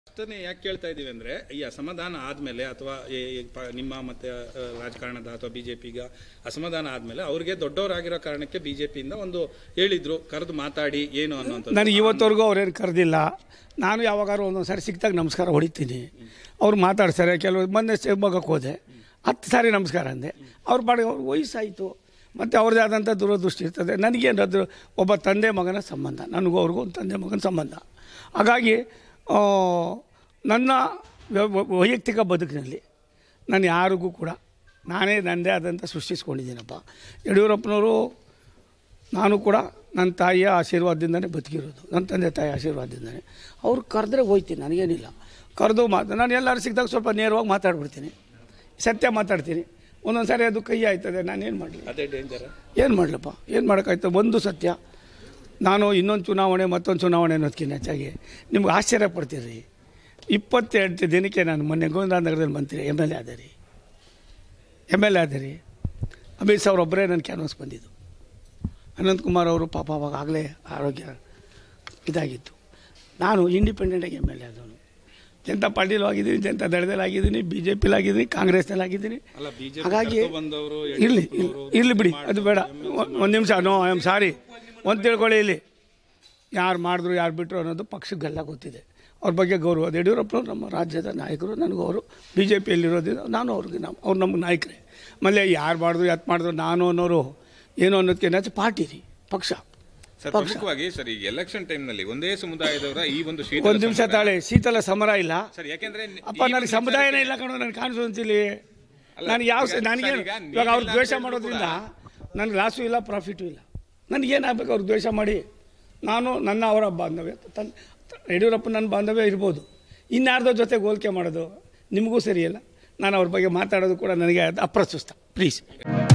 ಅಷ್ಟನ್ನೇ ಯಾಕೆ ಕೇಳ್ತಾ ಇದ್ದೀವಿ ಅಂದ್ರೆ ಈ ಅಸಮಾಧಾನ ಆದ್ಮೇಲೆ ಅಥವಾ ಈ ಪ- ನಿಮ್ಮ ಮತ್ತೆ ಆ, ರಾಜಕಾರಣದ ಅಥವಾ ಬಿಜೆಪಿಗ ಅಸಮಾಧಾನ ಆದ್ಮೇಲೆ ಅವ್ರಿಗೆ ದೊಡ್ಡವರಾಗಿರೋ ಕಾರಣಕ್ಕೆ ಬಿಜೆಪಿಯಿಂದ ಒಂದು ಹೇಳಿದ್ರು ಕರೆದು ಮಾತಾಡಿ ಏನು ಅನ್ನೋಂಥದ್ದು ನನಗೆ ಇವತ್ತವರೆಗೂ ಅವ್ರೇನು ಕರೆದಿಲ್ಲ ನಾನು ಯಾವಾಗಾರು ಒಂದೊಂದು ಸಾರಿ ಸಿಕ್ಕಿದಾಗ ನಮಸ್ಕಾರ ಹೊಡಿತೀನಿ ಅವ್ರು ಮಾತಾಡ್ತಾರೆ ಕೆಲವು ಮೊನ್ನೆ ಶಿವಮೊಗ್ಗಕ್ಕೆ ಹೋದೆ ಹತ್ತು ಸಾರಿ ನಮಸ್ಕಾರ ಅಂದೆ ಅವ್ರ ಪಾಡಿಗೆ ಅವ್ರ ವಯಸ್ಸಾಯಿತು ಮತ್ತು ಅವ್ರದ್ದೇ ಆದಂಥ ದೂರದೃಷ್ಟಿ ಇರ್ತದೆ ನನಗೇನು ಅದು ಒಬ್ಬ ತಂದೆ ಮಗನ ಸಂಬಂಧ ನನಗೂ ಅವ್ರಿಗೂ ಒಂದು ತಂದೆ ಮಗನ ಸಂಬಂಧ ಹಾಗಾಗಿ ಆ, ನನ್ನ ವ್ಯ- ವ- ವೈಯಕ್ತಿಕ ಬದುಕಿನಲ್ಲಿ ನಾನು ಯಾರಿಗೂ ಕೂಡ ನಾನೇ ನನ್ನದೇ ಆದಂಥ ಸೃಷ್ಟಿಸ್ಕೊಂಡಿದ್ದೀನಪ್ಪ ಯಡಿಯೂರಪ್ಪನವರು ನಾನು ಕೂಡ ನನ್ನ ತಾಯಿಯ ಆಶೀರ್ವಾದದಿಂದನೇ ಬದುಕಿರೋದು ನನ್ನ ತಂದೆ ತಾಯಿ ಆಶೀರ್ವಾದದಿಂದನೇ ಅವ್ರು ಕರೆದ್ರೆ ಹೋಯ್ತೀನಿ ನನಗೇನಿಲ್ಲ ಕರೆದು ಮಾತು ನಾನು ಎಲ್ಲರೂ ಸಿಕ್ಕಿದಾಗ ಸ್ವಲ್ಪ ನೇರವಾಗಿ ಮಾತಾಡ್ಬಿಡ್ತೀನಿ ಸತ್ಯ ಮಾತಾಡ್ತೀನಿ ಒಂದೊಂದು ಸಾರಿ ಅದು ಕೈ ಆಯ್ತದೆ ನಾನು ಏನು ಮಾಡಲಿ ಅದೇ ಡೇಂಜರ್ ಏನು ಮಾಡಲಪ್ಪ ಏನು ಮಾಡೋಕ್ಕಾಯ್ತು ಒಂದು ಸತ್ಯ ನಾನು ಇನ್ನೊಂದು ಚುನಾವಣೆ ಮತ್ತೊಂದು ಚುನಾವಣೆ ಅನ್ನೋದಕ್ಕಿಂತ ಹೆಚ್ಚಾಗಿ ನಿಮ್ಗೆ ಆಶ್ಚರ್ಯ ಪಡ್ತೀರಿ ಇಪ್ಪತ್ತೆರಡು ದಿನಕ್ಕೆ ನಾನು ಮೊನ್ನೆ ಗೋವಿಂದನಗರದಲ್ಲಿ ಮಂತ್ರಿ ಎಮ್ ಎಲ್ ಎ ಆದೆ ರೀ ಎಮ್ ಎಲ್ ಎ ಆದೆ ರೀ ಅಮಿತ್ ಶಾ ಅವರೊಬ್ಬರೇ ನನ್ನ ಕ್ಯಾನ್ವಸ್ ಬಂದಿದ್ದು ಅನಂತ್ ಕುಮಾರ್ ಅವರು ಪಾಪ ಅವಾಗ ಆಗಲೇ ಆರೋಗ್ಯ ಇದಾಗಿತ್ತು ನಾನು ಇಂಡಿಪೆಂಡೆಂಟಾಗಿ ಎಮ್ ಎಲ್ ಎ ಆದವನು ಜನತಾ ಪಾರ್ಟಿಲೂ ಆಗಿದ್ದೀನಿ ಜನತಾ ದಳದಲ್ಲಿ ಆಗಿದ್ದೀನಿ ಬಿ ಜೆ ಪಿಲಿ ಆಗಿದ್ದೀನಿ ಕಾಂಗ್ರೆಸ್ನಲ್ಲಿ ಆಗಿದ್ದೀನಿ ಅಲ್ಲ ಬಿಜೆಪಿ ಹಾಗಾಗಿ ಬಂದವರು ಇರಲಿ ಇರಲಿ ಬಿಡಿ ಅದು ಬೇಡ ಒಂದು ನಿಮಿಷ ನೋ ಐ ಆಮ್ ಸಾರಿ ಒಂದು ತಿಳ್ಕೊಳ್ಳಿ ಇಲ್ಲಿ ಯಾರು ಮಾಡಿದ್ರು ಯಾರು ಬಿಟ್ಟರು ಅನ್ನೋದು ಪಕ್ಷಕ್ಕೆಲ್ಲ ಗೊತ್ತಿದೆ ಅವ್ರ ಬಗ್ಗೆ ಗೌರವ ಅದು ಯಡಿಯೂರಪ್ಪನವರು ನಮ್ಮ ರಾಜ್ಯದ ನಾಯಕರು ನನಗೂ ಅವರು ಬಿ ಜೆ ಪಿಯಲ್ಲಿರೋದ್ರಿಂದ ನಾನು ಅವ್ರಿಗೆ ನಮ್ಮ ಅವ್ರು ನಮ್ಮ ನಾಯಕರೇ ಆಮೇಲೆ ಯಾರು ಮಾಡಿದ್ರು ಯಾತ್ ಮಾಡಿದ್ರು ನಾನು ಅನ್ನೋರು ಏನು ಅನ್ನೋದಕ್ಕಿಂತ ಪಾರ್ಟಿ ರೀ ಪಕ್ಷ ಸರ್ ಪ್ರಮುಖವಾಗಿ ಸರ್ ಈಗ ಎಲೆಕ್ಷನ್ ಟೈಮ್ ನಲ್ಲಿ ಒಂದೇ ಸಮುದಾಯದವರ ಈ ಒಂದು ಶೀತಲ ಒಂದು ನಿಮಿಷ ಸಮರ- ತಾಳೆ ಶೀತಲ ಸಮರ ಇಲ್ಲ ಸರ್ ಯಾಕೆಂದ್ರೆ ನಿ- ಅಪ್ಪ ಈ ನನಗೆ ಒಂದು ಸಮುದಾಯನೇ ವಿಚಾರಕ್ಕೆ- ಇಲ್ಲ ಕಣೋ ನನಗೆ ಕಾಣಿಸೋಂತಿಲ್ಲಿ ಅಲ್ಲ, ನನಗೆ ಯಾವ ಈಗ- ನನಗೆ ಸರ್, ಈಗ ಇವಾಗ ಅವ್ರು ನೀವಿಲ್ಲ ದ್ವೇಷ ಅಂತ ಮಾಡೋದ್ರಿಂದ ಹೇಳಿದ್ರು ನನಗೆ ಲಾಸು ಇಲ್ಲ ಪ್ರಾಫಿಟು ಇಲ್ಲ ನನಗೇನಾಗಬೇಕು ಅವ್ರು ದ್ವೇಷ ಮಾಡಿ ನಾನು ನನ್ನ ಅವರ ಬಾಂಧವ್ಯ ತನ್ನ ಯಡಿಯೂರಪ್ಪ ನನ್ನ ಬಾಂಧವ್ಯ ಇರ್ಬೋದು ಇನ್ಯಾರ್ದೋ ಜೊತೆ ಹೋಲಿಕೆ ಮಾಡೋದು ನಿಮಗೂ ಸರಿಯಲ್ಲ ನಾನು ಅವ್ರ ಬಗ್ಗೆ ಮಾತಾಡೋದು ಕೂಡ ನನಗೆ ಅಪ್ರಸ್ತುತ ಪ್ಲೀಸ್